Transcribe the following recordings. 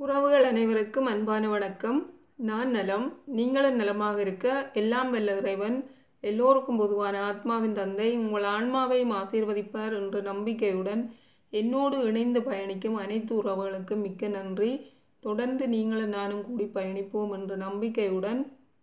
உறவுகள் அனைவருக்கும் அன்பான வணக்கம் நான் நலம் நீங்களும் நலமாக இருக்க எல்லாம் வல்ல இறைவன் எல்லோருக்கும் பொதுவான ஆத்மாவின் தந்தை உங்கள் ஆன்மாவையும் ஆசீர்வதிப்பார் என்ற நம்பிக்கையுடன் என்னோடு இணைந்து பயணிக்கும் அனைத்து உறவுகளுக்கும் மிக்க நன்றி தொடர்ந்து நீங்களும் நானும் கூடி பயணிப்போம் என்ற நம்பிக்கையுடன்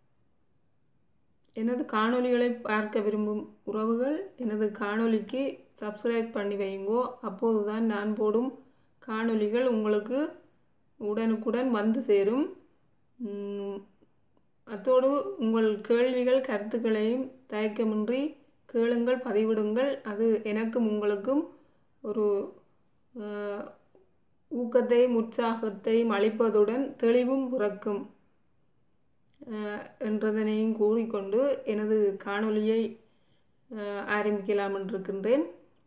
எனது காணொளிகளை பார்க்க விரும்பும் உறவுகள் எனது காணொளிக்கு சப்ஸ்கிரைப் பண்ணி வையுங்கோ அப்போதுதான் நான் போடும் காணொளிகள் உங்களுக்கு உடனுக்குடன் வந்து சேரும் உம், அத்தோடு உங்கள் கேள்விகள் கருத்துக்களையும் தயக்கமின்றி கேளுங்கள் பதிவிடுங்கள் அது எனக்கும் உங்களுக்கும் ஒரு அஹ், ஊக்கத்தையும் உற்சாகத்தையும் அளிப்பதுடன் தெளிவும் பிறக்கும் அஹ், என்றதனையும் கூறிக்கொண்டு எனது காணொளியை அஹ், ஆரம்பிக்கலாம் என்றிருக்கின்றேன்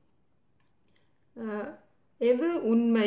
அஹ், எது உண்மை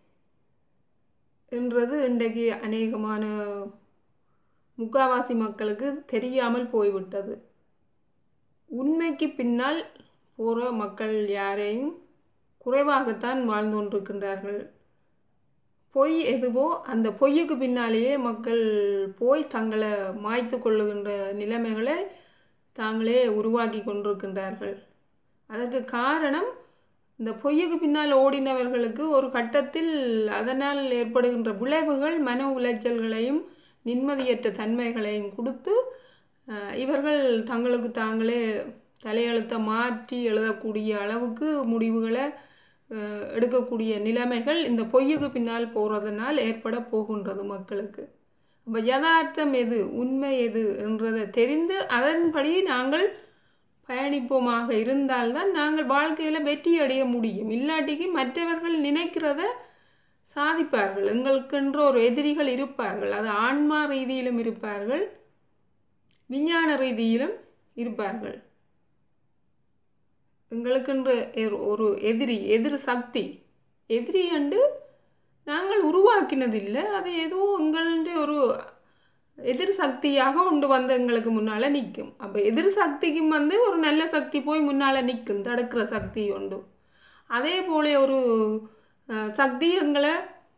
என்றது இன்றைக்கு அநேகமான முக்காவாசி மக்களுக்கு தெரியாமல் போய்விட்டது உண்மைக்கு பின்னால் போகிற மக்கள் யாரையும் குறைவாகத்தான் வாழ்ந்து கொண்டிருக்கின்றார்கள் பொய் எதுவோ அந்த பொய்யுக்கு பின்னாலேயே மக்கள் போய் தங்களை மாய்த்து கொள்ளுகின்ற நிலைமைகளை தாங்களே உருவாக்கி கொண்டிருக்கின்றார்கள் அதற்கு காரணம் இந்த பொய்யுக்கு பின்னால் ஓடினவர்களுக்கு ஒரு கட்டத்தில் அதனால் ஏற்படுகின்ற விளைவுகள் மன உளைச்சல்களையும் நிம்மதியற்ற தன்மைகளையும் கொடுத்து அஹ், இவர்கள் தங்களுக்கு தாங்களே தலையெழுத்தை மாற்றி எழுதக்கூடிய அளவுக்கு முடிவுகளை அஹ், எடுக்கக்கூடிய நிலைமைகள் இந்த பொய்யுக்கு பின்னால் போகிறதுனால் ஏற்பட போகின்றது மக்களுக்கு அப்போ யதார்த்தம் எது உண்மை எது என்றதை தெரிந்து அதன்படி நாங்கள் பயணிப்போமாக இருந்தால்தான் நாங்கள் வாழ்க்கையில் வெற்றி அடைய முடியும் இல்லாட்டிக்கு மற்றவர்கள் நினைக்கிறத சாதிப்பார்கள் எங்களுக்கென்ற ஒரு எதிரிகள் இருப்பார்கள் அது ஆன்மா ரீதியிலும் இருப்பார்கள் விஞ்ஞான ரீதியிலும் இருப்பார்கள் எங்களுக்கென்று எர்- ஒரு எதிரி எதிர் சக்தி எதிரி என்று நாங்கள் உருவாக்கினதில்லை அது ஏதோ எங்களுடைய ஒரு எதிர் சக்தியாக கொண்டு வந்து எங்களுக்கு முன்னால் நிற்கும் அப்போ எதிர் சக்திக்கும் வந்து ஒரு நல்ல சக்தி போய் முன்னால் நிற்கும் தடுக்கிற சக்தி உண்டு அதே போல ஒரு அஹ், சக்தி எங்களை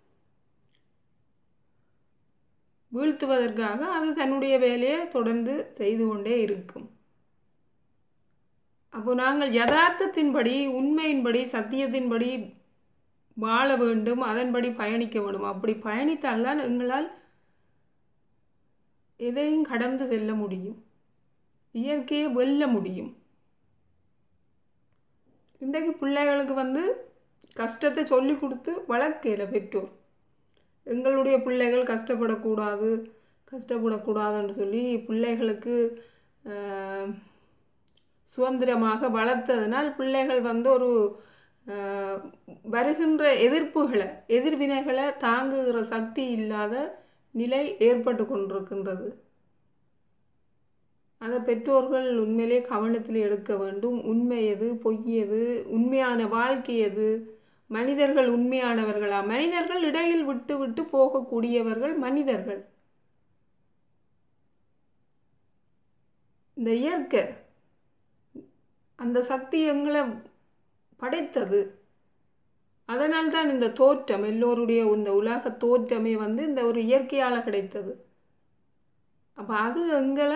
வீழ்த்துவதற்காக அது தன்னுடைய வேலையை தொடர்ந்து செய்து கொண்டே இருக்கும் அப்போ நாங்கள் யதார்த்தத்தின்படி உண்மையின்படி சத்தியத்தின்படி வாழ வேண்டும் அதன்படி பயணிக்க வேண்டும் அப்படி பயணித்தால்தான் எங்களால் எதையும் கடந்து செல்ல முடியும் இயற்கையை வெல்ல முடியும் இன்றைக்கு பிள்ளைகளுக்கு வந்து கஷ்டத்தை சொல்லி கொடுத்து வளர்க்கையில் பெற்றோர் எங்களுடைய பிள்ளைகள் கஷ்டப்படக்கூடாது கஷ்டப்படக்கூடாதுன்னு சொல்லி பிள்ளைகளுக்கு ஆஹ், சுதந்திரமாக வளர்த்ததினால் பிள்ளைகள் வந்து ஒரு ஆஹ், வருகின்ற எதிர்ப்புகளை எதிர்வினைகளை தாங்குகிற சக்தி இல்லாத நிலை ஏற்பட்டு கொண்டிருக்கின்றது அதை பெற்றோர்கள் உண்மையிலே கவனத்தில் எடுக்க வேண்டும் உண்மை எது பொய் எது உண்மையான வாழ்க்கை எது மனிதர்கள் உண்மையானவர்களா மனிதர்கள் இடையில் விட்டு விட்டு போகக்கூடியவர்கள் மனிதர்கள் இந்த இயற்கை அந்த சக்தி எங்களை படைத்தது அதனால்தான் இந்த தோற்றம் எல்லோருடைய இந்த உலக தோற்றமே வந்து இந்த ஒரு இயற்கையால் கிடைத்தது அப்போ அது எங்களை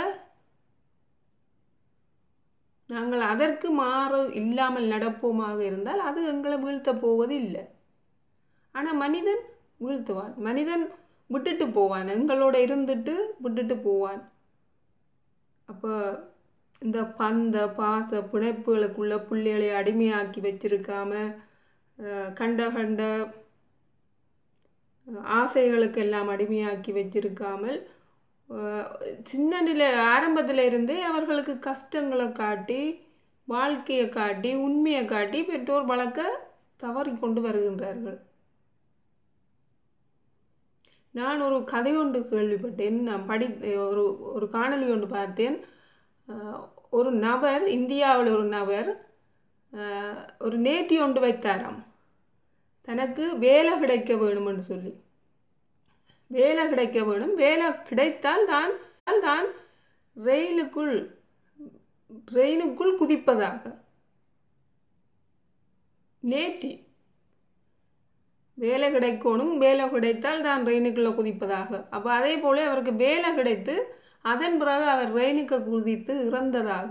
நாங்கள் அதற்கு மாறு இல்லாமல் நடப்போமாக இருந்தால் அது எங்களை வீழ்த்த போவது இல்லை ஆனால் மனிதன் வீழ்த்துவான் மனிதன் விட்டுட்டு போவான் எங்களோட இருந்துட்டு விட்டுட்டு போவான் அப்போ இந்த பந்த பாச பிணைப்புகளுக்குள்ள பிள்ளைகளை அடிமையாக்கி வச்சிருக்காம அஹ், கண்ட கண்ட அஹ், ஆசைகளுக்கெல்லாம் அடிமையாக்கி வச்சிருக்காமல் அஹ், சின்ன நிலை ஆரம்பத்தில் இருந்தே அவர்களுக்கு கஷ்டங்களை காட்டி வாழ்க்கையை காட்டி உண்மையை காட்டி பெற்றோர் வளர்க்க தவறி கொண்டு வருகின்றார்கள் நான் ஒரு கதை ஒன்று கேள்விப்பட்டேன் நான் படி ஒரு ஒரு காணொளி ஒன்று பார்த்தேன் அஹ், ஒரு நபர் இந்தியாவில் ஒரு நபர் அஹ், ஒரு நேட்டி ஒன்று வைத்தாராம் தனக்கு வேலை கிடைக்க வேணும்னு சொல்லி வேலை கிடைக்க வேணும் வேலை கிடைத்தால் தான் தான் ரயிலுக்குள் ட்ரெயினுக்குள் குதிப்பதாக நேட்டி வேலை கிடைக்கணும் வேலை கிடைத்தால் தான் ரெயினுக்குள்ளே குதிப்பதாக அப்போ அதே போல அவருக்கு வேலை கிடைத்து அதன் பிறகு அவர் ரெயினுக்கு குதித்து இறந்ததாக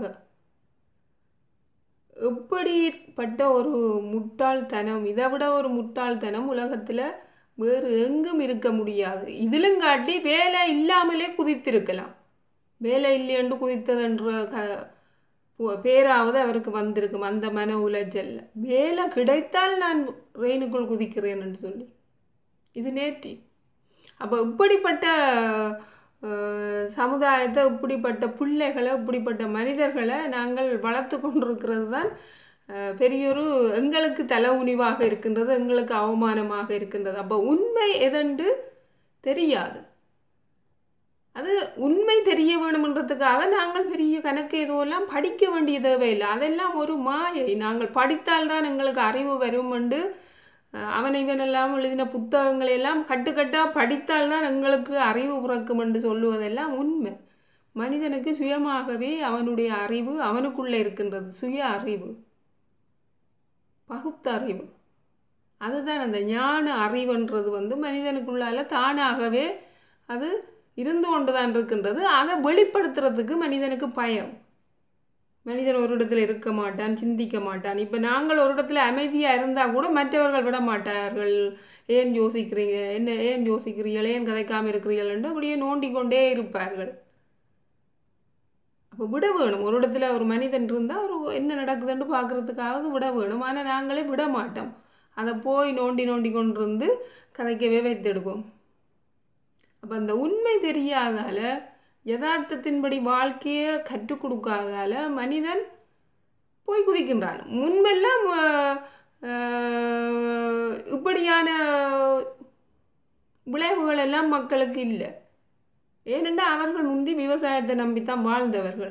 எப்படிப்பட்ட ஒரு முட்டாள்தனம் இதை விட ஒரு முட்டாள்தனம் உலகத்தில் வேறு எங்கும் இருக்க முடியாது இதிலும் காட்டி வேலை இல்லாமலே குதித்திருக்கலாம் வேலை இல்லையென்று குதித்ததென்ற க பு- பேராவது அவருக்கு வந்திருக்கும் அந்த மன உளைச்சல்ல வேலை கிடைத்தால் நான் ரெயினுக்குள் குதிக்கிறேன் என்று சொல்லி இது நேர்த்தி அப்போ இப்படிப்பட்ட அஹ், சமுதாயத்தை இப்படிப்பட்ட பிள்ளைகளை இப்படிப்பட்ட மனிதர்களை நாங்கள் வளர்த்து கொண்டிருக்கிறது தான் அஹ், பெரியொரு எங்களுக்கு தலைகுனிவாக இருக்கின்றது எங்களுக்கு அவமானமாக இருக்கின்றது அப்போ உண்மை எதென்று தெரியாது அது உண்மை தெரிய வேணுமன்றதுக்காக நாங்கள் பெரிய கணக்கு எதுவெல்லாம் படிக்க வேண்டிய தேவையில்லை அதெல்லாம் ஒரு மாயை நாங்கள் படித்தால்தான் எங்களுக்கு அறிவு வரும் என்று அஹ், அவன் இவனெல்லாம் எழுதின புத்தகங்களை எல்லாம் கட்டுக்கட்டாக படித்தால்தான் எங்களுக்கு அறிவு பிறக்கும் என்று சொல்லுவதெல்லாம் உண்மை மனிதனுக்கு சுயமாகவே அவனுடைய அறிவு அவனுக்குள்ளே இருக்கின்றது சுய அறிவு பகுத்தறிவு அதுதான் அந்த ஞான அறிவுன்றது வந்து மனிதனுக்குள்ளால தானாகவே அது இருந்து கொண்டு தான் இருக்கின்றது அதை வெளிப்படுத்துறதுக்கு மனிதனுக்கு பயம் மனிதன் ஒரு இடத்துல இருக்க மாட்டான் சிந்திக்க மாட்டான் இப்போ நாங்கள் ஒரு இடத்துல அமைதியாக இருந்தால் கூட மற்றவர்கள் விட மாட்டார்கள் ஏன் யோசிக்கிறீங்க என்ன ஏன் யோசிக்கிறீர்கள் ஏன் கதைக்காமல் இருக்கிறீர்கள் என்று அப்படியே நோண்டி கொண்டே இருப்பார்கள் அப்போ விட வேணும் ஒரு இடத்துல ஒரு மனிதன் இருந்தால் ஒரு என்ன நடக்குதுன்னு பார்க்குறதுக்காவது விட வேணும் ஆனால் நாங்களே விட மாட்டோம் அதை போய் நோண்டி நோண்டி கொண்டு இருந்து கதைக்கவே வைத்தெடுப்போம் அப்போ அந்த உண்மை தெரியாதால யதார்த்தத்தின்படி வாழ்க்கையை கற்றுக் கொடுக்காதால மனிதன் போய் குதிக்கின்றான் முன்பெல்லாம் அஹ், அஹ், இப்படியான விளைவுகள் எல்லாம் மக்களுக்கு இல்லை ஏனென்றால் அவர்கள் முந்தி விவசாயத்தை நம்பித்தான் வாழ்ந்தவர்கள்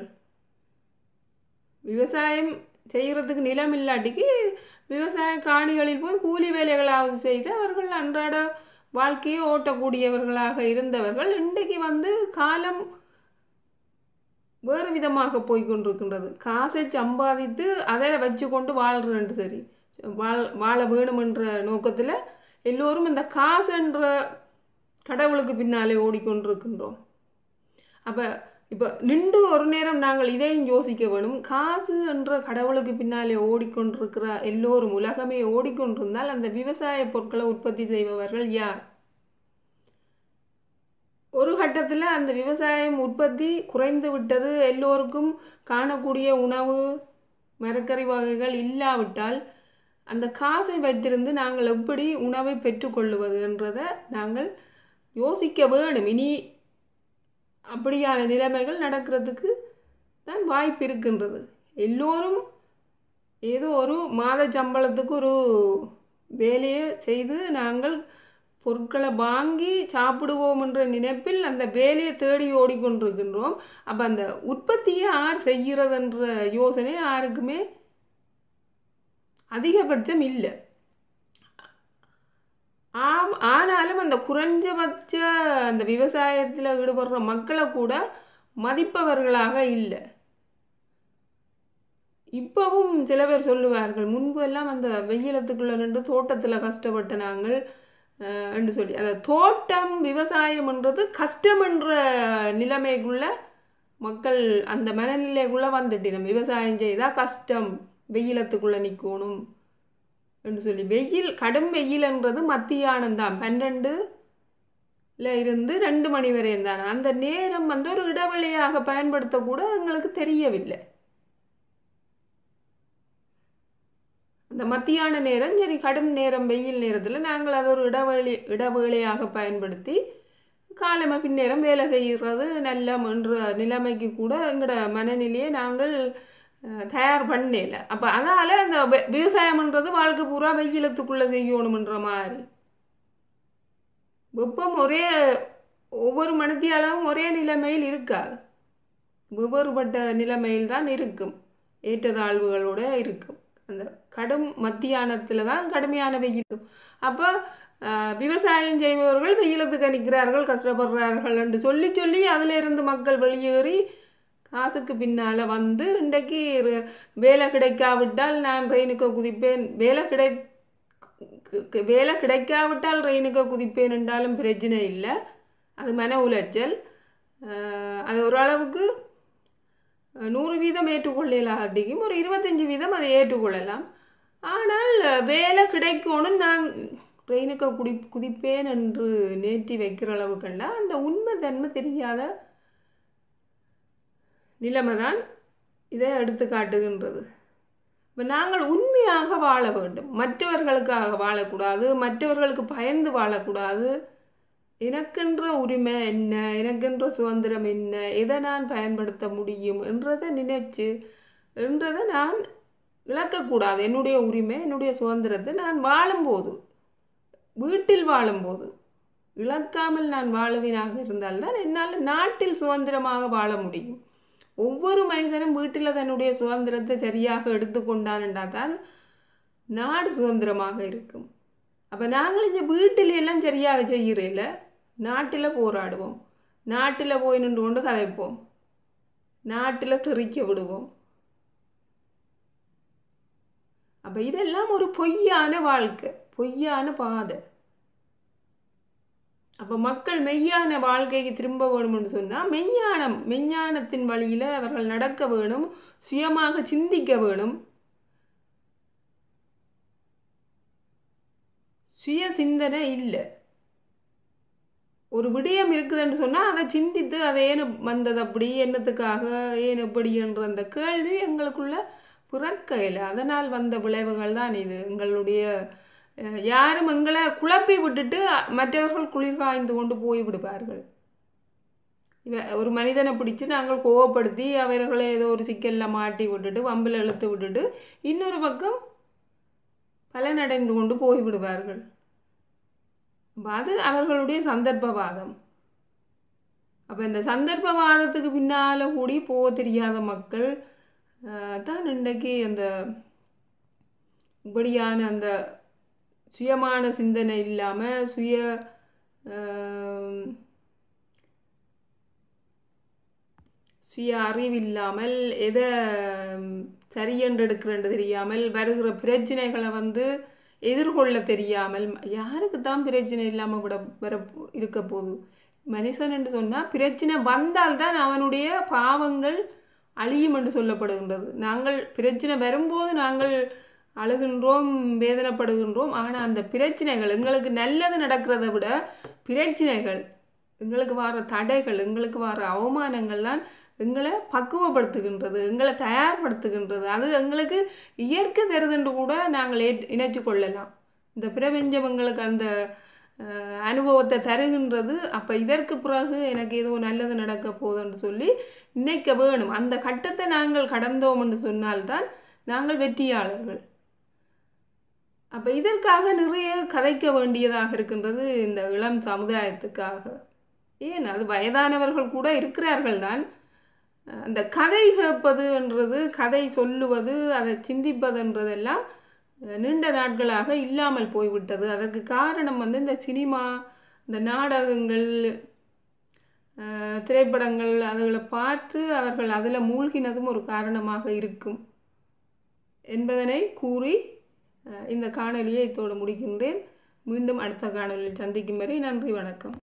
விவசாயம் செய்கிறதுக்கு நிலம் இல்லாட்டிக்கு விவசாய காணிகளில் போய் கூலி வேலைகளாவது செய்து அவர்கள் அன்றாட வாழ்க்கையை ஓட்டக்கூடியவர்களாக இருந்தவர்கள் இன்றைக்கு வந்து காலம் வேறு விதமாக போய் கொண்டிருக்கின்றது காசை சம்பாதித்து அதை வச்சு கொண்டு வாழ்கிறேன் சரி வாழ் வாழ வேணுமென்ற நோக்கத்தில் எல்லோரும் இந்த காசுன்ற கடவுளுக்கு பின்னாலே ஓடிக்கொண்டிருக்கின்றோம் அப்போ இப்போ நின்று ஒரு நேரம் நாங்கள் இதையும் யோசிக்க வேணும் காசு என்ற கடவுளுக்கு பின்னாலே ஓடிக்கொண்டிருக்கிற எல்லோரும் உலகமே ஓடிக்கொண்டிருந்தால் அந்த விவசாய பொருட்களை உற்பத்தி செய்பவர்கள் யார் ஒரு கட்டத்தில் அந்த விவசாயம் உற்பத்தி குறைந்து விட்டது எல்லோருக்கும் காணக்கூடிய உணவு மரக்கறி வகைகள் இல்லாவிட்டால் அந்த காசை வைத்திருந்து நாங்கள் எப்படி உணவை பெற்றுக்கொள்ளுவது என்றதை நாங்கள் யோசிக்க வேணும் இனி அப்படியான நிலைமைகள் நடக்கிறதுக்கு தான் வாய்ப்பு இருக்கின்றது எல்லோரும் ஏதோ ஒரு மாத சம்பளத்துக்கு ஒரு வேலையை செய்து நாங்கள் பொருட்களை வாங்கி சாப்பிடுவோம் என்ற நினைப்பில் அந்த வேலையை தேடி ஓடிக்கொண்டிருக்கின்றோம் அப்போ அந்த உற்பத்தியை யார் செய்கிறதுன்ற யோசனை யாருக்குமே அதிகபட்சம் இல்லை ஆம் ஆனாலும் அந்த குறைஞ்சபட்ச அந்த விவசாயத்தில் ஈடுபடுற மக்களை கூட மதிப்பவர்களாக இல்லை இப்போவும் சில பேர் சொல்லுவார்கள் முன்பு எல்லாம் அந்த வெயிலத்துக்குள்ளே நின்று தோட்டத்தில் கஷ்டப்பட்ட நாங்கள் அஹ், என்று சொல்லி அந்த தோட்டம் விவசாயம்ன்றது கஷ்டம்ன்ற நிலைமைக்குள்ள மக்கள் அந்த மனநிலைக்குள்ளே வந்துட்டினோம் விவசாயம் செய்தால் கஷ்டம் வெயிலத்துக்குள்ளே நிற்கணும் என்று சொல்லி வெயில் கடும் வெயில்ன்றது மத்தியானம் தான் பன்னெண்டுல இருந்து ரெண்டு மணி வரையும் தான் அந்த நேரம் வந்து ஒரு இடைவெளியாக பயன்படுத்தக்கூட எங்களுக்கு தெரியவில்லை அந்த மத்தியான நேரம் சரி கடும் நேரம் வெயில் நேரத்தில் நாங்கள் அதை ஒரு இடைவெளி இடைவேளையாக பயன்படுத்தி காலமாக பின்னேரம் வேலை செய்கிறது நல்ல என்ற நிலைமைக்கு கூட எங்களோட மனநிலையை நாங்கள் அஹ், தயார் பண்ணல அப்போ அதால் அந்த வெ- விவசாயம்ன்றது வாழ்க்கை பூரா வெயிலத்துக்குள்ளே செய்யணுமன்ற மாதிரி வெப்பம் ஒரே ஒவ்வொரு மணித்தியாலும் ஒரே நிலைமையில் இருக்காது வெவ்வேறுபட்ட நிலைமையில் தான் இருக்கும் ஏற்றத்தாழ்வுகளோட இருக்கும் அந்த கடும் மத்தியானத்தில் தான் கடுமையான வெயில் இருக்கும் அப்போ ஆஹ், விவசாயம் செய்பவர்கள் வெயிலத்துக்கு நிற்கிறார்கள் கஷ்டப்படுறார்கள் என்று சொல்லி சொல்லி அதில் இருந்து மக்கள் வெளியேறி காசுக்கு பின்னால் வந்து இன்றைக்கு ர- வேலை கிடைக்காவிட்டால் நான் ட்ரெயினுக்கு குதிப்பேன் வேலை கிடை கு- கு- வேலை கிடைக்காவிட்டால் ட்ரெயினுக்கு குதிப்பேன் என்றாலும் பிரச்சனை இல்லை அது மன உளைச்சல் அஹ், அது ஓரளவுக்கு அஹ், நூறு வீதம் ஏற்றுக்கொள்ளலாட்டிக்கும் ஒரு இருபத்தஞ்சி வீதம் அதை ஏற்றுக்கொள்ளலாம் ஆனால் அஹ், வேலை கிடைக்கணும் நான் ட்ரெயினுக்கு குடி குதிப்பேன் என்று நேற்றி வைக்கிற அளவுக்கெல்லாம் அந்த உண்மை தன்மை தெரியாத நிலைமை தான் இதை எடுத்து காட்டுகின்றது இப்போ நாங்கள் உண்மையாக வாழ வேண்டும் மற்றவர்களுக்காக வாழக்கூடாது மற்றவர்களுக்கு பயந்து வாழக்கூடாது எனக்கென்ற உரிமை என்ன எனக்கென்ற சுதந்திரம் என்ன எதை நான் பயன்படுத்த முடியும் என்றதை நினைச்சு என்றதை நான் இழக்கக்கூடாது என்னுடைய உரிமை என்னுடைய சுதந்திரத்தை நான் வாழும்போது வீட்டில் வாழும்போது இழக்காமல் நான் வாழுவினாக இருந்தால்தான் என்னால் நாட்டில் சுதந்திரமாக வாழ முடியும் ஒவ்வொரு மனிதனும் வீட்டில் தன்னுடைய சுதந்திரத்தை சரியாக எடுத்துக்கொண்டான்டா தான் நாடு சுதந்திரமாக இருக்கும் அப்போ நாங்கள் இந்த வீட்டில எல்லாம் சரியாக செய்கிறேல நாட்டில் போராடுவோம் நாட்டில் போய் நின்று கொண்டு கதைப்போம் நாட்டில் தெறிக்க விடுவோம் அப்போ இதெல்லாம் ஒரு பொய்யான வாழ்க்கை பொய்யான பாதை அப்போ மக்கள் மெய்யான வாழ்க்கைக்கு திரும்ப வேணும்னு சொன்னால் மெய்ஞானம் மெய்ஞானத்தின் வழியில் அவர்கள் நடக்க வேணும் சுயமாக சிந்திக்க வேணும் சுய சிந்தனை இல்லை ஒரு விடயம் இருக்குதுன்னு சொன்னால் அதை சிந்தித்து அதை ஏன் வந்தது அப்படி என்னத்துக்காக ஏன் எப்படி என்ற அந்த கேள்வி எங்களுக்குள்ள பிறக்கையில் அதனால் வந்த விளைவுகள் தான் இது எங்களுடைய அஹ், யாரும் எங்களை குழப்பி விட்டுட்டு அ- மற்றவர்கள் குளிர் காய்ந்து கொண்டு போய் விடுவார்கள் இவ ஒரு மனிதனை பிடிச்சு நாங்கள் கோவப்படுத்தி அவர்களை ஏதோ ஒரு சிக்கலில் மாட்டி விட்டுட்டு வம்பில் இழுத்து விட்டுட்டு இன்னொரு பக்கம் பலனடைந்து கொண்டு போய் விடுவார்கள் அப்ப அது அவர்களுடைய சந்தர்ப்பவாதம் அப்போ இந்த சந்தர்ப்பவாதத்துக்கு பின்னால் கூடி போக தெரியாத மக்கள் ஆஹ், தான் இன்றைக்கு அந்த இப்படியான அந்த சுயமான சிந்தனை இல்லாமல் சுய ஆம், சுய அறிவில்லாமல் எதை ம், சரியென்று எடுக்கிறேன்னு தெரியாமல் வருகிற பிரச்சனைகளை வந்து எதிர்கொள்ள தெரியாமல் யாருக்கு தான் பிரச்சனை இல்லாமல் விட வர இருக்க போகுது மனுஷன் என்று சொன்னால் பிரச்சனை வந்தால்தான் அவனுடைய பாவங்கள் அழியும் என்று சொல்லப்படுகின்றது நாங்கள் பிரச்சனை வரும்போது நாங்கள் அழுகின்றோம் வேதனைப்படுகின்றோம் ஆனால் அந்த பிரச்சனைகள் எங்களுக்கு நல்லது நடக்கிறத விட பிரச்சனைகள் எங்களுக்கு வர தடைகள் எங்களுக்கு வர அவமானங்கள் தான் எங்களை பக்குவப்படுத்துகின்றது எங்களை தயார்படுத்துகின்றது அது எங்களுக்கு இயற்கை தருதுன்று கூட நாங்கள் ஏ இணைச்சு கொள்ளலாம் இந்த பிரபஞ்சம் எங்களுக்கு அந்த அஹ், அனுபவத்தை தருகின்றது அப்போ இதற்கு பிறகு எனக்கு ஏதோ நல்லது நடக்க போகுதுன்னு சொல்லி நினைக்க வேணும் அந்த கட்டத்தை நாங்கள் கடந்தோம் என்று சொன்னால்தான் நாங்கள் வெற்றியாளர்கள் அப்போ இதற்காக நிறைய கதைக்க வேண்டியதாக இருக்கின்றது இந்த இளம் சமுதாயத்துக்காக ஏன் அது வயதானவர்கள் கூட இருக்கிறார்கள் தான் அந்த கதை கேட்பதுன்றது கதை சொல்லுவது அதை சிந்திப்பதுன்றதெல்லாம் அஹ், நீண்ட நாட்களாக இல்லாமல் போய்விட்டது அதற்கு காரணம் வந்து இந்த சினிமா இந்த நாடகங்கள் அஹ், திரைப்படங்கள் அதுகளை பார்த்து அவர்கள் அதில் மூழ்கினதும் ஒரு காரணமாக இருக்கும் என்பதனை கூறி அஹ், இந்த காணொலியை இத்தோடு முடிக்கின்றேன் மீண்டும் அடுத்த காணொலியில் சந்திக்கும் வரை நன்றி வணக்கம்